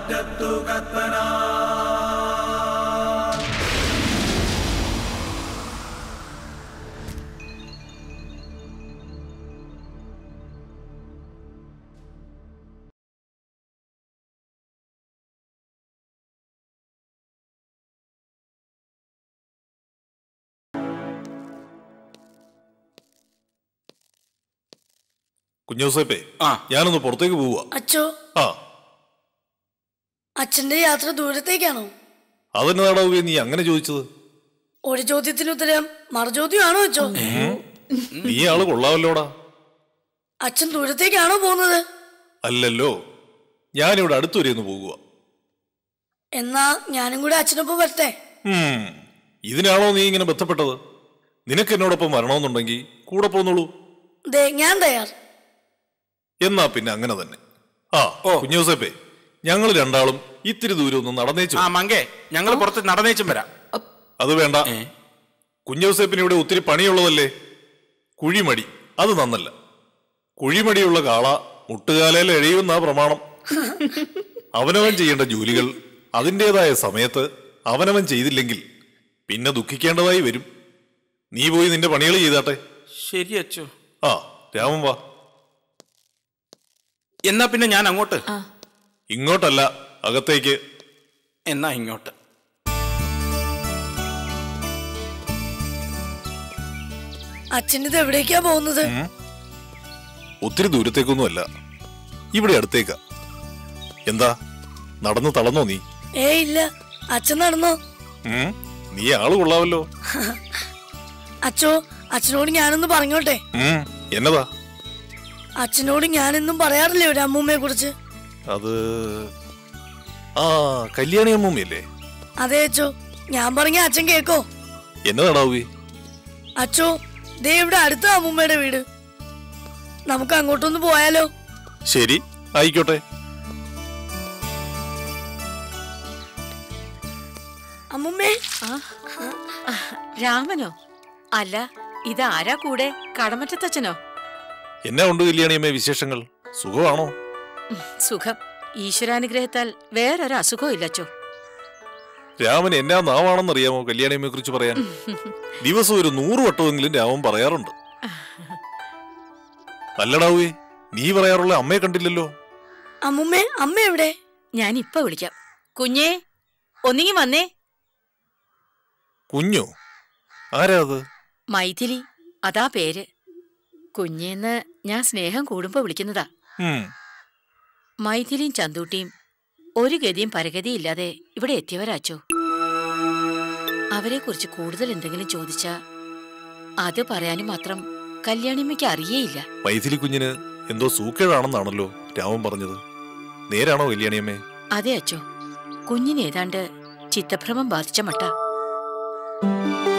അറ്റത്തു കത്തന കുഞ്ഞോസേപ്പേ ആ. ഞാനൊന്ന് പുറത്തേക്ക് പോവുക അച്ചോ ആ അച്ഛന്റെ യാത്ര ദൂരത്തേക്കാണോ അതെന്നതാടാ നീ അങ്ങനെ ചോദിച്ചത് ഒരു ചോദ്യത്തിന് ഉത്തരം മറുചോദ്യമാണോ അച്ചോ നീ ആള് കൊള്ളാമല്ലോടാ അച്ഛൻ ദൂരത്തേക്കാണോ പോകുന്നത് അല്ലല്ലോ ഞാനിവിടെ അടുത്തുവരെ ഒന്ന് പോകുക എന്നാ ഞാനും കൂടെ അച്ഛനൊപ്പം വരട്ടെ ഉം. ഇതിനാണോ നീ ഇങ്ങനെ ബന്ധപ്പെട്ടത് നിനക്ക് എന്നോടൊപ്പം വരണമെന്നുണ്ടെങ്കിൽ കൂടെ പോന്നോളൂ ദേ ഞാൻ തയ്യാർ എന്നാ പിന്നെ അങ്ങനെ തന്നെ ആ കുഞ്ഞോസേപ്പേ ഞങ്ങൾ രണ്ടാളും ഇത്തിരി ദൂരം ഒന്ന് നടന്നേച്ചു ആ മങ്കേ ഞങ്ങൾ പുറത്ത് നടന്നേച്ചും വരാം അത് വേണ്ട ഏ? കുഞ്ഞോസേപ്പിന് ഇവിടെ ഒത്തിരി പണിയുള്ളതല്ലേ കുഴിമടി അത് നന്നല്ല കുഴിമടിയുള്ള കാള മുട്ടുകാലയിൽ എഴയുന്ന പ്രമാണം അവനവൻ ചെയ്യേണ്ട ജോലികൾ അതിൻ്റെതായ സമയത്ത് അവനവൻ ചെയ്തില്ലെങ്കിൽ പിന്നെ ദുഃഖിക്കേണ്ടതായി വരും നീ പോയി നിന്റെ പണികൾ ചെയ്താട്ടെ ശരി അച്ചു ആ രാമൻ വാ എന്നാ പിന്നെ ഞാൻ അങ്ങോട്ട് ഇങ്ങോട്ടല്ല അകത്തേക്ക് എന്നാ ഇങ്ങോട്ട് അച്ഛനിത് എവിടേക്കാ പോകുന്നത് ഒത്തിരി ദൂരത്തേക്കൊന്നുമല്ല ഇവിടെ അടുത്തേക്കാ എന്താ നടന്നു തളർന്നോ നീ ഏ ഇല്ല അച്ഛൻ നടന്നോ ഉം? നീ ആള് കൊള്ളാവല്ലോ അച്ചോ അച്ഛനോട് ഞാനൊന്ന് പറഞ്ഞോട്ടെ ഉം, എന്നതാ അച്ഛനോട് ഞാനെന്നും പറയാറില്ലേ ഒരു അമ്മൂമ്മയെ കുറിച്ച് അത് ആ കല്യാണി അമ്മൂമ്മയല്ലേ അതെ അച്ചോ ഞാൻ പറഞ്ഞ അച്ഛൻ കേക്കോ എന്നതാടാവേ അച്ചോ ദേ ഇവിടെ അടുത്ത അമ്മൂമ്മയുടെ വീട് നമുക്ക് അങ്ങോട്ടൊന്ന് പോയാലോ ശരി ആയിക്കോട്ടെ അമ്മുമ്മേ രാമനോ അല്ല ഇതാരാ കൂടെ കടമറ്റത്തച്ഛനോ എന്നാ ഉണ്ട് കല്യാണിയമ്മേ വിശേഷങ്ങൾ സുഖമാണോ ഉം, സുഖം ഈശ്വരാനുഗ്രഹത്താൽ വേറൊരു അസുഖവും ഇല്ലച്ചോ രാമൻ എന്നാ നാവാണെന്നറിയാമോ കല്യാണിയമ്മയെ കുറിച്ച് പറയാൻ ദിവസം ഒരു നൂറ് വട്ടമെങ്കിലും രാമൻ പറയാറുണ്ട് അല്ലടാവേ നീ പറയാറുള്ള അമ്മയെ കണ്ടില്ലല്ലോ അമ്മുമ്മേ അമ്മ എവിടെ ഞാൻ ഇപ്പൊ വിളിക്കാം കുഞ്ഞേ ഒന്നിങ്ങി വന്നേ കുഞ്ഞോ ആരാ അത് മൈഥിലി അതാ പേര് കുഞ്ഞേന്ന് ഞാൻ സ്നേഹം കൂടുമ്പോ വിളിക്കുന്നതാ ഉം, മൈഥിലിയും ചന്തൂട്ടിയും ഒരു ഗതിയും പരഗതിയും ഇല്ലാതെ ഇവിടെ എത്തിയവരാച്ചോ അവരെക്കുറിച്ച് കൂടുതൽ എന്തെങ്കിലും ചോദിച്ചാ അത് പറയാനും മാത്രം കല്യാണിമ്മയ്ക്ക് അറിയേയില്ല മൈഥിലി കുഞ്ഞിന് എന്തോ സൂക്കേടാണെന്നാണല്ലോ രാമൻ പറഞ്ഞത് നേരാണോ കല്യാണിയമ്മേ അതെ അച്ചോ കുഞ്ഞിന് ഏതാണ്ട് ചിത്തഭ്രമം ബാധിച്ച മട്ട